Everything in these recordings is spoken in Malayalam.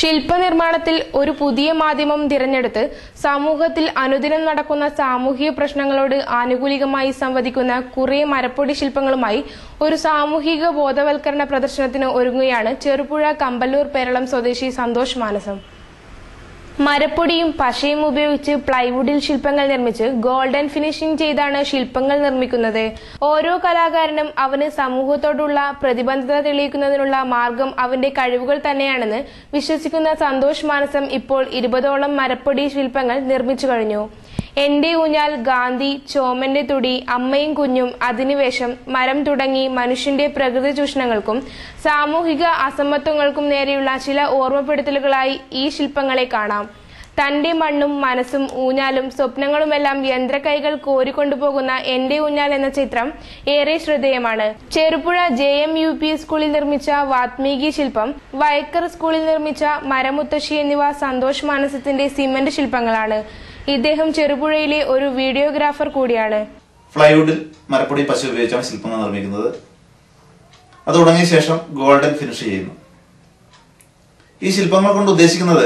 ശില്പനിർമ്മാണത്തിൽ ഒരു പുതിയ മാധ്യമം തിരഞ്ഞെടുത്ത് സമൂഹത്തിൽ അനുദിനം നടക്കുന്ന സാമൂഹിക പ്രശ്നങ്ങളോട് ആനുകൂലികമായി സംവദിക്കുന്ന കുറെ മരപ്പൊടി ശില്പങ്ങളുമായി ഒരു സാമൂഹിക ബോധവൽക്കരണ പ്രദർശനത്തിന് ഒരുങ്ങുകയാണ് ചെറുപുഴ കമ്പല്ലൂർ പേരളം സ്വദേശി സന്തോഷ് മാനസം മരപ്പൊടിയും പശയും ഉപയോഗിച്ച് പ്ലൈവുഡിൽ ശില്പങ്ങൾ നിർമ്മിച്ച് ഗോൾഡൻ ഫിനിഷിംഗ് ചെയ്താണ് ശില്പങ്ങൾ നിർമ്മിക്കുന്നത് ഓരോ കലാകാരനും അവന് സമൂഹത്തോടുള്ള പ്രതിബദ്ധത തെളിയിക്കുന്നതിനുള്ള മാർഗം അവന്റെ കഴിവുകൾ തന്നെയാണെന്ന് വിശ്വസിക്കുന്ന സന്തോഷ് മാനസം ഇപ്പോൾ ഇരുപതോളം മരപ്പൊടി ശില്പങ്ങൾ നിർമ്മിച്ചു കഴിഞ്ഞു എന്റെ ഊഞ്ഞാൽ ഗാന്ധി ചോമന്റെ തുടി അമ്മയും കുഞ്ഞും അധിനിവേശം മരം തുടങ്ങി മനുഷ്യന്റെ പ്രകൃതി ചൂഷണങ്ങൾക്കും സാമൂഹിക അസമത്വങ്ങൾക്കും നേരെയുള്ള ചില ഓർമ്മപ്പെടുത്തലുകളായി ഈ ശില്പങ്ങളെ കാണാം തന്റെ മണ്ണും മനസ്സും ഊഞ്ഞാലും സ്വപ്നങ്ങളുമെല്ലാം യന്ത്രക്കൈകൾ കോരിക്കൊണ്ടുപോകുന്ന എന്റെ ഊഞ്ഞാൽ എന്ന ചിത്രം ഏറെ ശ്രദ്ധേയമാണ് Cherupuzha J M U P സ്കൂളിൽ നിർമ്മിച്ച വാത്മീകി ശില്പം വയക്കർ സ്കൂളിൽ നിർമ്മിച്ച മരമുത്തശ്ശി എന്നിവ സന്തോഷ് മാനസത്തിന്റെ സിമന്റ് ശില്പങ്ങളാണ് ഇദ്ദേഹം ചെറുപുഴയിലെ ഒരു വീഡിയോഗ്രാഫർ കൂടിയാണ് ഫ്ലൈവുഡിൽ മരപ്പൊടി പശ ഉപയോഗിച്ചാണ് ശില്പങ്ങൾ നിർമ്മിക്കുന്നത് അത് തുടങ്ങിയ ശേഷം ഗോൾഡൻ ഫിനിഷ് ചെയ്യുന്നു ഈ ശില്പങ്ങൾ കൊണ്ട് ഉദ്ദേശിക്കുന്നത്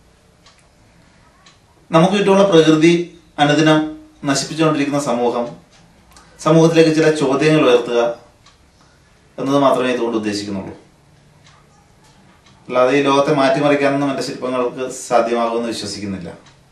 നമുക്ക് ചുറ്റുമുള്ള പ്രകൃതി അനുദിനം നശിപ്പിച്ചുകൊണ്ടിരിക്കുന്ന സമൂഹം സമൂഹത്തിലേക്ക് ചില ചോദ്യങ്ങൾ ഉയർത്തുക എന്നത് മാത്രമേ ഇതുകൊണ്ട് ഉദ്ദേശിക്കുന്നുള്ളൂ അല്ലാതെ ഈ ലോകത്തെ മാറ്റിമറിക്കാനൊന്നും എന്റെ ശില്പങ്ങൾക്ക് സാധ്യമാകുമെന്ന് വിശ്വസിക്കുന്നില്ല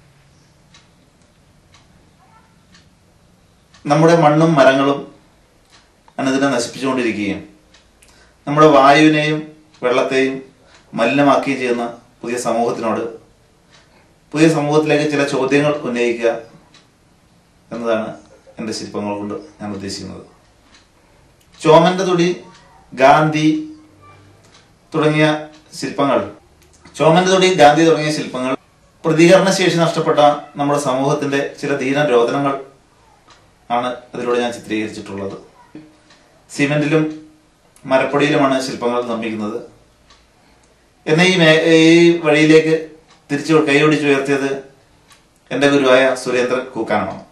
നമ്മുടെ മണ്ണും മരങ്ങളും അനുദിനം നശിപ്പിച്ചുകൊണ്ടിരിക്കുകയും നമ്മുടെ വായുവിനെയും വെള്ളത്തെയും മലിനമാക്കുകയും ചെയ്യുന്ന പുതിയ സമൂഹത്തിനോട് പുതിയ സമൂഹത്തിലേക്ക് ചില ചോദ്യങ്ങൾ ഉന്നയിക്കുക എന്നതാണ് എൻ്റെ ശില്പങ്ങൾ കൊണ്ട് ഞാൻ ഉദ്ദേശിക്കുന്നത് ചോമന്റെ തുടി ഗാന്ധി തുടങ്ങിയ ശില്പങ്ങൾ ചോമന്റെ തുടി ഗാന്ധി തുടങ്ങിയ ശില്പങ്ങൾ പ്രതികരണ ശേഷി നഷ്ടപ്പെട്ട നമ്മുടെ സമൂഹത്തിന്റെ ചില ദീന രോദനങ്ങൾ ആണ് അതിലൂടെ ഞാൻ ചിത്രീകരിച്ചിട്ടുള്ളത് സിമെന്റിലും മരപ്പൊടിയിലുമാണ് ശില്പങ്ങൾ നിർമ്മിക്കുന്നത് എന്നെ ഈ മേ ഈ വഴിയിലേക്ക് തിരിച്ചു കൈയോടിച്ച് ഉയർത്തിയത് എന്റെ ഗുരുവായ സുരേന്ദ്രൻ കൂക്കാനാണ്